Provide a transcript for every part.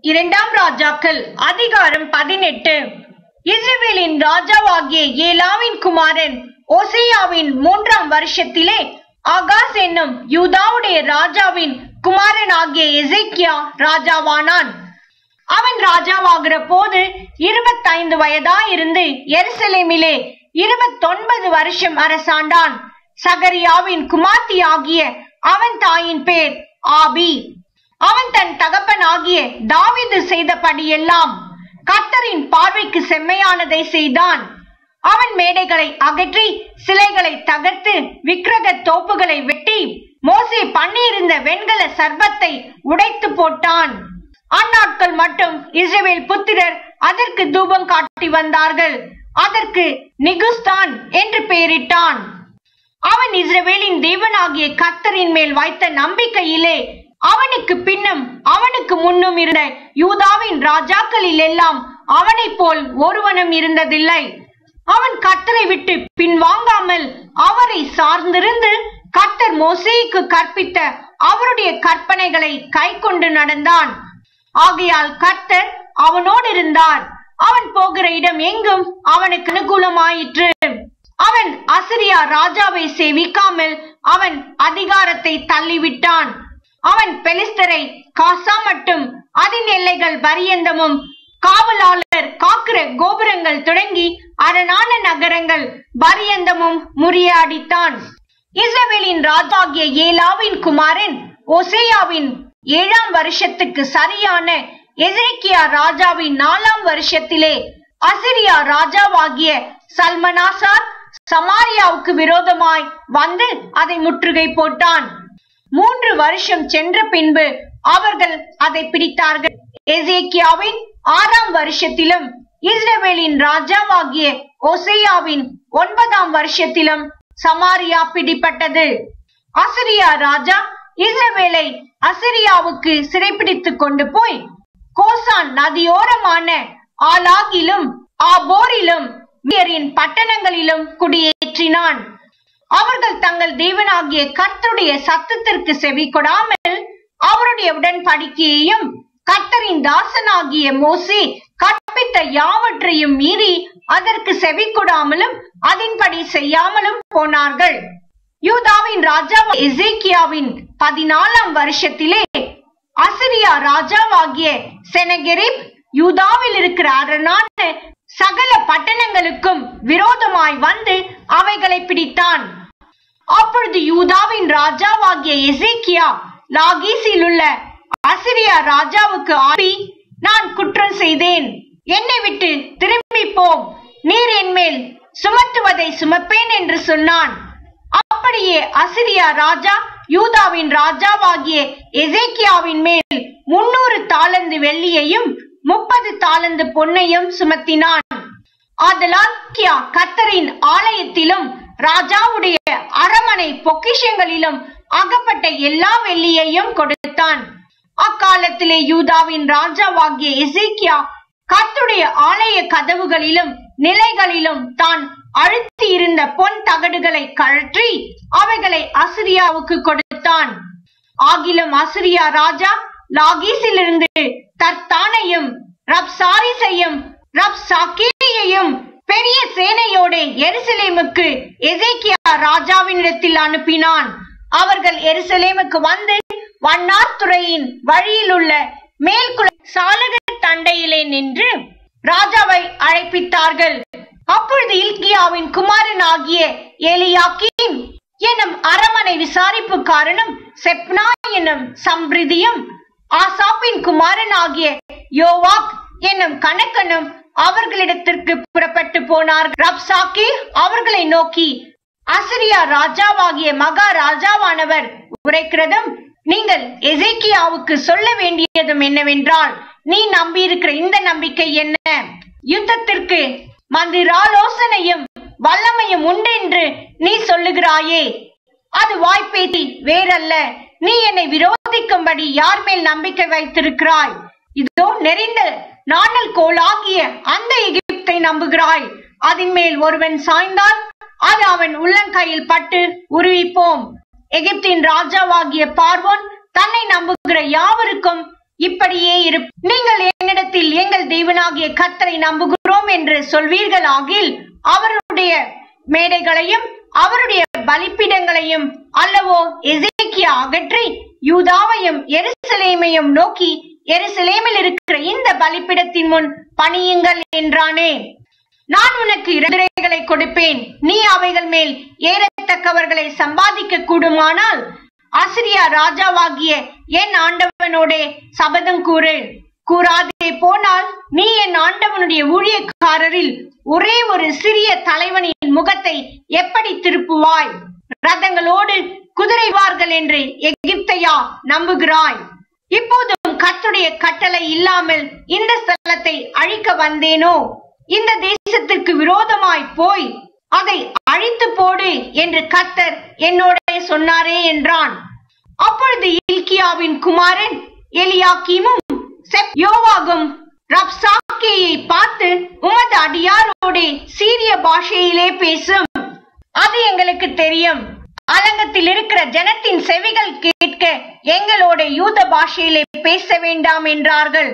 இரண்டாம் ராஜாக்கள் அதிகாரம் பதினெட்டு இஸ்ரவேலின் ராஜாவாகிய ஏலாவின் குமாரன் ஓசேயாவின் மூன்றாம் வருஷத்திலே ஆகாஸ் என்னும் யூதாவுடைய ராஜாவின் குமாரனாகிய எசேக்கியா ராஜாவானான் அவன் ராஜாவாகிற போது இருபத்தைந்து வயதாயிருந்து எருசலேமிலே இருபத்தொன்பது வருஷம் அரசாண்டான் சகரியாவின் குமார்த்தி ஆகிய அவன் தாயின் பேர் ஆபி அவன் தன் தகப்பனாகிய தாவீது செய்தபடியெல்லாம் கர்த்தரின் பார்வைக்கு செம்மையானதை செய்தான் அவன் மேடைகளை அகற்றி சிலைகளை தகர்த்து விக்கிரக தோப்புகளை வெட்டி மோசே பண்ணியிருந்த வெண்கல சர்பத்தை உடைத்து போட்டான் அந்நாட்கள் மட்டும் இஸ்ரவேல் புத்திரர் அதற்கு தூபம் காட்டி வந்தார்கள் அதற்கு நிகுஸ்தான் என்று பெயரிட்டான் அவன் இஸ்ரவேலின் தேவனாகிய கர்த்தரின் மேல் வைத்த நம்பிக்கையிலே அவனுக்கு பின்னும் அவனுக்கு முன்னும் இருந்த யூதாவின் ராஜாக்களில் எல்லாம் அவனைப் போல் ஒருவனும் இருந்ததில்லை அவன் கர்த்தரை விட்டு பின்வாங்காமல் அவரை சார்ந்திருந்து கர்த்தர் மோசேக்கு கற்பித்த அவருடைய கற்பனைகளை கைக்கொண்டு நடந்தான் ஆகையால் கர்த்தர் அவனோடு இருந்தார் அவன் போகிற இடம் எங்கும் அவனுக்கு அனுகூலமாயிற்று அவன் அசிரியா ராஜாவை சேவிக்காமல் அவன் அதிகாரத்தை தள்ளிவிட்டான் அவன் பெலிஸ்தரை காசா மட்டும் அதன் எல்லைகள் பரியந்தமும் காவலாளர் காக்கிற கோபுரங்கள் தொடங்கி அரணான நகரங்கள் பரியந்தமும் முறியடித்தான் இஸ்ரவேலின் ராஜாகிய ஏலாவின் குமாரன் ஒசேயாவின் ஏழாம் வருஷத்துக்கு சரியான எசேக்கியா ராஜாவின் நாலாம் வருஷத்திலே அசிரியா ராஜாவாகிய சல்மனாசார் சமாரியாவுக்கு விரோதமாய் வந்து அதை முற்றுகை போட்டான் மூன்று வருஷம் சென்ற பின்பு அவர்கள் அதை பிடித்தார்கள் எசேக்கியாவின் ஆறாம் வருஷத்திலும் இஸ்ரவேலின் ராஜாவாகிய ஒசேயாவின் ஒன்பதாம் வருஷத்திலும் சமாரியா பிடிப்பட்டது அசிரியா ராஜா இஸ்ரவேலை அசிரியாவுக்கு சிறைப்பிடித்துக் கொண்டு போய் கோசான் நதியோரமான ஆலாகிலும் ஆபோரிலும் மீரின் பட்டணங்களிலும் குடியேற்றினான் அவர்கள் தங்கள் தேவனாகிய கர்த்தருடைய சத்தத்திற்கு செவி கொடாமல் அவருடைய உடன்படிக்கையையும் கர்த்தரின் தாசனாகிய மோசே கற்பித்த யாவற்றையும் மீறி அதற்கு செவி கொடாமலும் அதன்படி செய்யாமலும் போனார்கள் யூதாவின் ராஜா எசேக்கியாவின் பதினாலாம் வருஷத்திலே அசிரியா ராஜாவாகிய செனகெரிப் யூதாவில் இருக்கிற அரணான சகல பட்டணங்களுக்கும் விரோதமாய் வந்து அவைகளை பிடித்தான் அப்பொழுது யூதாவின் ராஜாவாகிய எசேக்கியா லாகீசில் உள்ள அசிரியா ராஜாவுக்கு ஆபி நான் குற்றம் செய்தேன் என்னை விட்டு திரும்பி போம் நீர் என் மேல் சுமத்துவதை சுமப்பேன் என்று சொன்னான் அப்படியே அசிரியா ராஜா யூதாவின் ராஜாவாகிய எசேக்கியாவின் மேல் முன்னூறு தாளந்து வெள்ளியையும் முப்பது தாளந்து பொன்னையும் சுமத்தினான் ஆதலால் கியா கத்தரின் ஆலயத்திலும் ராஜாவுடைய அரமனை பொக்கிஷங்களிலும் அகப்பட்ட எல்லா வெள்ளியையும் கொடுத்தான் அக்காலத்திலே யூதாவின் ராஜாவாகிய எசேக்கியா கர்த்துடைய ஆலய கதவுகளிலும் நிலைகளிலும் தான் அழுத்தி இருந்த பொன் தகடுகளை கழற்றி அவைகளை அசிரியாவுக்கு கொடுத்தான் ஆகிலும் அசிரியா ராஜா லாகீஸிலிருந்து தர்த்தானையும் ரப்சாரிசையும் ரப்சாக்கேயையும் பெரிய சேனையோட எருசலேமுக்கு எசேக்கியா ராஜாவினிடத்தில் அனுப்பினான் அவர்கள் எருசலேமுக்கு வந்து வண்ணார்துறையின் வழியில் உள்ள மேல்குல சாலக தண்டையிலே நின்று ராஜாவை அழைப்பித்தார்கள் அப்பொழுது இல்கியாவின் குமாரன் ஆகிய எலியாக்கீம் எனும் அரமனை விசாரிப்புக்காரனும் செப்னா எனும் சம்பிரிதியும் ஆசாப்பின் குமாரன் ஆகிய யோவாக் என்னும் கணக்கனும் அவர்களிடத்திற்கு புறப்பட்டு போனார் ரப்சாக்கி அவர்களை நோக்கி அசிரியா ராஜாவாகிய மகா ராஜாவானவர் உரைக்கிறதும் நீங்கள் எசேக்கியாவுக்கு சொல்ல வேண்டியதும் என்னவென்றால் நீ நம்பியிருக்கிற இந்த நம்பிக்கை என்ன யுத்தத்திற்கு மந்திராலோசனையும் வல்லமையும் உண்டென்று நீ சொல்லுகிறாயே அது வாய்ப்பேத்தி வேறல்ல நீ என்னை விரோதிக்கும்படி யார் மேல் நம்பிக்கை வைத்திருக்கிறாய் இதோ நெறிந்த நாணல் கோலாகிய அந்த எகிப்தை நம்புகிறாய் அதன் மேல் ஒருவன் சாய்ந்தால் அது அவன் உள்ளங்கையில் பட்டு உருவிப்போம் எகிப்தின் ராஜாவாகிய பார்வோன் தன்னை நம்புகிற யாவருக்கும் இப்படியே இரு நீங்கள் என்னிடத்தில் எங்கள் தேவனாகிய கர்த்தரை நம்புகிறோம் என்று சொல்வீர்கள் ஆகில் அவருடைய மேடைகளையும் அவருடைய பலிப்பிடங்களையும் அல்லவோ எசேக்கியா அகற்றி யூதாவையும் எருசலேமையும் நோக்கி எருசலேமில் இருக்கிற இந்த பலிப்பிடத்தின் முன் பணியுங்கள் என்றானே நான் உனக்கு இரண்டுகளை கொடுப்பேன் நீ அவைகள் மேல் ஏறத்தக்கவர்களை சம்பாதிக்க கூடுமானால் அசிரியா ராஜாவாகிய என் ஆண்டவனோடே சபதம் கூறு கூறாதே போனால் நீ என் ஆண்டவனுடைய ஊழியக்காரரில் ஒரே ஒரு சிறிய தலைவனின் முகத்தை எப்படி திருப்புவாய் ரதங்களோடு குதிரைவார்கள் என்று எகிப்தையா நம்புகிறாய் இப்போதும் கர்த்தருடைய கட்டளை இல்லாமல் இந்த ஸ்தலத்தை அழிக்க வந்தேனோ இந்த தேசத்திற்கு விரோதமாய் போய் அதை அழித்து போடு என்று கர்த்தர் என்னோட சொன்னாரே என்றான் அப்பொழுது இல்கியாவின் குமாரன் எலியாக்கீமும் செப் யோவாகும் ரப்சாக்கேயை பார்த்து உமது அடியாரோடே சீரிய பாஷையிலே பேசும் அது எங்களுக்கு தெரியும் அலங்கத்தில் இருக்கிற ஜனத்தின் செவிகள் கேட்க எங்களோட யூத பாஷையிலே பேச வேண்டாம் என்றார்கள்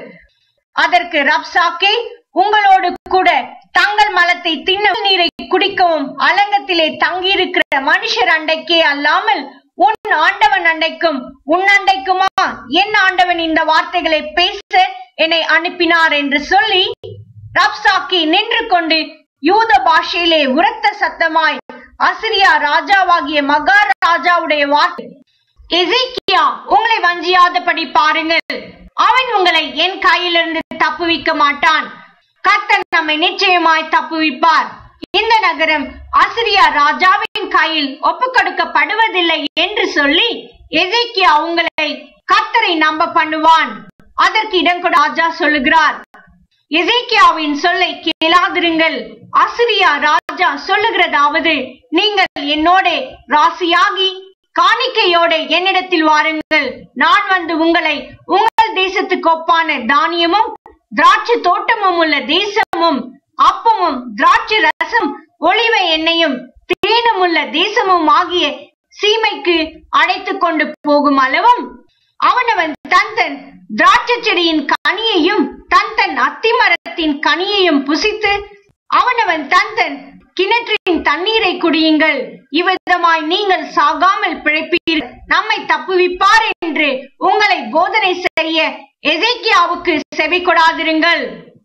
அதற்கு ரப்சாக்கே உங்களோடு கூட தங்கள் மலத்தை தின்ன நீரை குடிக்கவும் அலங்கத்திலே தங்கியிருக்கிற மனுஷர் அண்டைக்கே அல்லாமல் உன் ஆண்டவன் அண்டைக்கும் உன் அண்டைக்குமா என் ஆண்டவன் இந்த வார்த்தைகளை பேச என்னை அனுப்பினார் என்று சொல்லி ரப்சாக்கி நின்று கொண்டு யூத பாஷையிலே உரத்த சத்தமாய் அசிரியா ராஜாவாகிய மகாராஜாவுடைய வார்த்தை எசேக்கியா உங்களை வஞ்சியாதபடி பாருங்கள் அவன் உங்களை என் கையிலிருந்து தப்புவிக்க மாட்டான் கர்த்தர் நம்மை நிச்சயமாய் தப்புவிப்பார் இந்த நகரம் அசிரியா ராஜாவின் கையில் ஒப்புக்கொடுக்கப்படுவதில்லை என்று சொல்லி எசேக்கியா உங்களை கர்த்தரை நம்ப பண்ணுவான் அதற்கு இடம் கொடு ராஜா சொல்லுகிறார் எசேக்கியாவின் சொல்லை கேளாதிருங்கள் அசிரியா ராஜா சொல்லுகிறதாவது நீங்கள் என்னோட ராசியாகி காணிக்கையோட என்னிடத்தில் வாருங்கள் நான் வந்து உங்களை உங்கள் தேசத்துக்கு ஒப்பான தானியமும் திராட்சை தோட்டமும் உள்ள தேசமும் அப்பமும் திராட்சை ரசம் ஒளிவ எண்ணெயும் தேனும் உள்ள தேசமும் ஆகிய சீமைக்கு அழைத்து கொண்டு போகும் அளவும் அவனவன் தன் தன் திராட்சை செடியின் கனியையும் தன் தன் அத்திமரத்தின் கனியையும் புசித்து அவனவன் தன் தன் கிணற்றின் தண்ணீரை குடியுங்கள் இவ்விதமாய் நீங்கள் சாகாமல் பிழைப்பீர் நம்மை தப்புவிப்பார் என்று உங்களை போதனை செய்ய எசேக்கியாவுக்கு செவி கொடாதிருங்கள்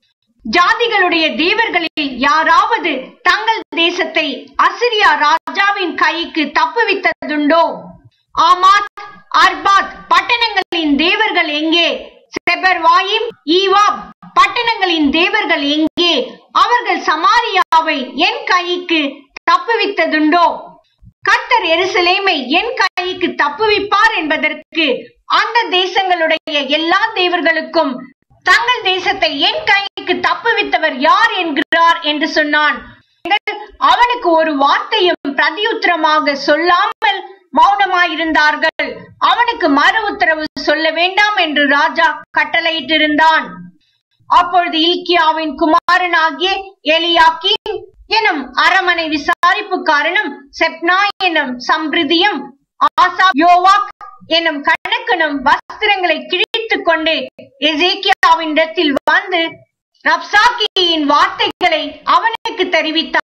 ஜாதிகளுடைய தேவர்களில் யாராவது தங்கள் தேசத்தை அசிரியா ராஜாவின் கைக்கு தப்புவித்ததுண்டோ ஆமாத் அர்பாத் பட்டணங்களின் தேவர்கள் எங்கே செபர்வாயிம் ஈவாப் பட்டணங்களின் தேவர்கள் எங்கே அவர்கள் சமாரியாவை என் கைக்கு தப்புவித்ததுண்டோ கர்த்தர் எருசலேமை என் கைக்கு தப்புவிப்பார் என்பதற்கு அந்த தேசங்களுடைய எல்லா தேவர்களுக்கும் தங்கள் தேசத்தை என் கைக்கு தப்புவித்தவர் யார் என்கிறார் என்று சொன்னான் அவனுக்கு ஒரு வார்த்தையும் பிரதியுத்தரமாக சொல்லாமல் மௌனமாயிருந்தார்கள் அவனுக்கு மறு உத்தரவு சொல்ல வேண்டாம் என்று ராஜா கட்டளையிட்டிருந்தான் அப்பொழுது இல்கியாவின் குமாரனாகிய எலியாக்கீம் எனும் அரமனை விசாரிப்புக்காரனும் செப்னா எனும் சம்பிரதியும் ஆசா யோவாக் எனும் கணக்கனும் வஸ்திரங்களை கிழித்துக் கொண்டு எசேக்கியாவின் இடத்தில் வந்து ரப்சாக்கியின் வார்த்தைகளை அவனுக்கு தெரிவித்தார்